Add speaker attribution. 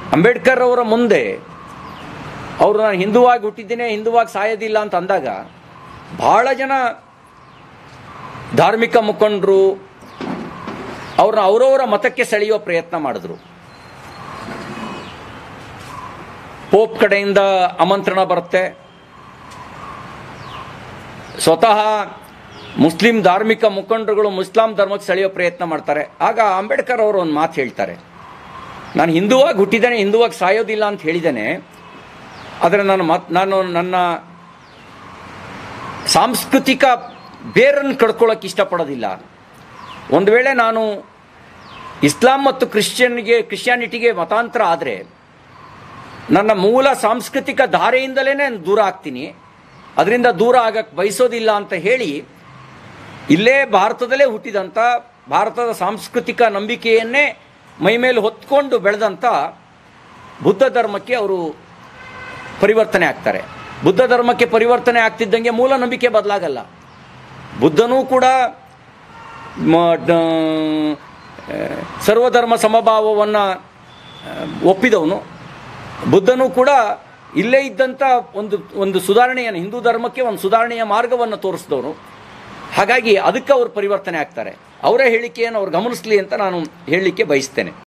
Speaker 1: ಅಂಬೇಡ್ಕರ್ ಅವರ ಮುಂದೆ ಅವರು ನಾನು ಹಿಂದುವಾಗಿ ಹುಟ್ಟಿದ್ದೇನೆ ಹಿಂದುವಾಗಿ ಸಾಯೋದಿಲ್ಲ ಅಂತ ಅಂದಾಗ ಬಹಳ ಜನ ಧಾರ್ಮಿಕ ಮುಖಂಡರು ಅವ್ರನ್ನ ಅವರವರ ಮತಕ್ಕೆ ಸೆಳೆಯುವ ಪ್ರಯತ್ನ ಮಾಡಿದ್ರು ಪೋಪ್ ಕಡೆಯಿಂದ ಆಮಂತ್ರಣ ಬರುತ್ತೆ ಸ್ವತಃ ಮುಸ್ಲಿಂ ಧಾರ್ಮಿಕ ಮುಖಂಡರುಗಳು ಮುಸ್ಲಾಂ ಧರ್ಮಕ್ಕೆ ಸೆಳೆಯೋ ಪ್ರಯತ್ನ ಮಾಡ್ತಾರೆ ಆಗ ಅಂಬೇಡ್ಕರ್ ಅವರು ಒಂದು ಮಾತು ಹೇಳ್ತಾರೆ ನಾನು ಹಿಂದುವಾಗಿ ಹುಟ್ಟಿದ್ದೇನೆ ಹಿಂದುವಾಗಿ ಸಾಯೋದಿಲ್ಲ ಅಂತ ಹೇಳಿದ್ದೇನೆ ಆದರೆ ನಾನು ಮತ್ ನಾನು ನನ್ನ ಸಾಂಸ್ಕೃತಿಕ ಬೇರನ್ನು ಕಡ್ಕೊಳ್ಳೋಕೆ ಇಷ್ಟಪಡೋದಿಲ್ಲ ಒಂದು ವೇಳೆ ನಾನು ಇಸ್ಲಾಂ ಮತ್ತು ಕ್ರಿಶ್ಚಿಯನ್ಗೆ ಕ್ರಿಶ್ಚಿಯಾನಿಟಿಗೆ ಮತಾಂತರ ಆದರೆ ನನ್ನ ಮೂಲ ಸಾಂಸ್ಕೃತಿಕ ಧಾರೆಯಿಂದಲೇ ನಾನು ದೂರ ಆಗ್ತೀನಿ ಅದರಿಂದ ದೂರ ಆಗಕ್ಕೆ ಬಯಸೋದಿಲ್ಲ ಅಂತ ಹೇಳಿ ಇಲ್ಲೇ ಭಾರತದಲ್ಲೇ ಹುಟ್ಟಿದಂಥ ಭಾರತದ ಸಾಂಸ್ಕೃತಿಕ ನಂಬಿಕೆಯನ್ನೇ ಮೈಮೇಲೆ ಹೊತ್ಕೊಂಡು ಬೆಳೆದಂಥ ಬುದ್ಧ ಧರ್ಮಕ್ಕೆ ಅವರು ಪರಿವರ್ತನೆ ಆಗ್ತಾರೆ ಬುದ್ಧ ಧರ್ಮಕ್ಕೆ ಪರಿವರ್ತನೆ ಆಗ್ತಿದ್ದಂಗೆ ಮೂಲ ನಂಬಿಕೆ ಬದಲಾಗಲ್ಲ ಬುದ್ಧನೂ ಕೂಡ ಮ- ಡ- ಆ, ಸರ್ವಧರ್ಮ ಸಮಭಾವವನ್ನು ಒಪ್ಪಿದವನು ಬುದ್ಧನೂ ಕೂಡ ಇಲ್ಲೇ ಇದ್ದಂಥ ಒಂದು ಒಂದು ಸುಧಾರಣೆಯನ್ನು ಹಿಂದೂ ಧರ್ಮಕ್ಕೆ ಒಂದು ಸುಧಾರಣೆಯ ಮಾರ್ಗವನ್ನು ತೋರಿಸಿದವರು ಹಾಗಾಗಿ ಅದಕ್ಕೆ ಅವರು ಪರಿವರ್ತನೆ ಆಗ್ತಾರೆ ಅವರ ಹೇಳಿಕೆಯನ್ನು ಅವ್ರು ಗಮನಿಸಲಿ ಅಂತ ನಾನು ಹೇಳಲಿಕ್ಕೆ ಬಯಸ್ತೇನೆ